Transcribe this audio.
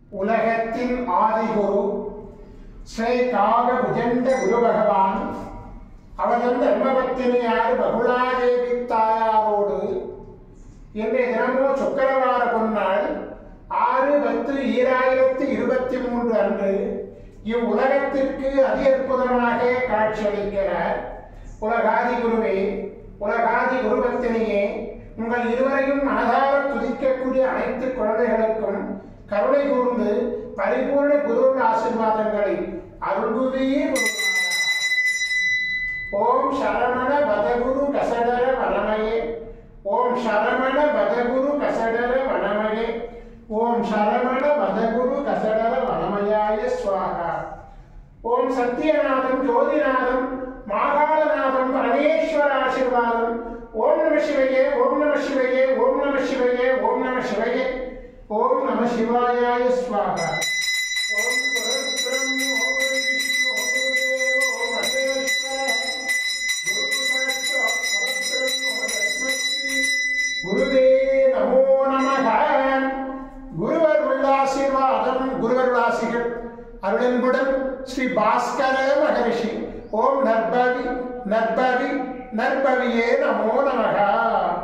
உலகத்தின் ஆதிகுரு ஸ்ரீ காக புஜண்ட குரு பகவான் அவதன் தர்மபத்தினியார் பகுலாதேவி தாயாரோடு இன்றைய தினமோ சுக்கரவார பொன்னாள் ஆறு பத்து ஈராயிரத்தி இருபத்தி மூன்று அன்று இவ்வுலகத்திற்கு அதி அற்புதமாக காட்சியளிக்கிறார் உலகாதி குருவே உலகாதி குருபத்தினியே உங்கள் இருவரையும் மனதார துதிக்கக்கூடிய அனைத்து குழந்தைகளுக்கும் கருணை கூர்ந்து பரிபூர்ண குரு ஆசீர்வாதங்களை அருள்குவீர் குருநாதா. ஓம் சரவண பதகுரு கசடர வனமயே ஓம் சரவண பதகுரு கசடர வனமயே ஓம் சரவண பதகுரு கசடர வனமயாய ஸ்வாகா ஓம் சத்யநாதம் ஜோதிநாதம் மாகாளநாதம் பரமேஸ்வர ஆசீர்வாதம் ஓம் நம சிவையே ஓம் நம சிவையே ஓம் நம சிவையே ஓம் நம சிவையே ஓம் நம சிவாயாய ஸ்வாகா ஓம் குருபிரம்மோ விஷ்ணு குருதேவோ மகேஸ்வரः குரு சாட்சாத் பரபிரம்மோ தஸ்மை குருவே நமோ நமக குருவர் உள்ளாசீர்வாதம் குருவருளாசிகள் அருளன்புடன் ஸ்ரீ பாஸ்கர மகரிஷி ஓம் நற்பவி நற்பவி நற்பவியே நமோ நமக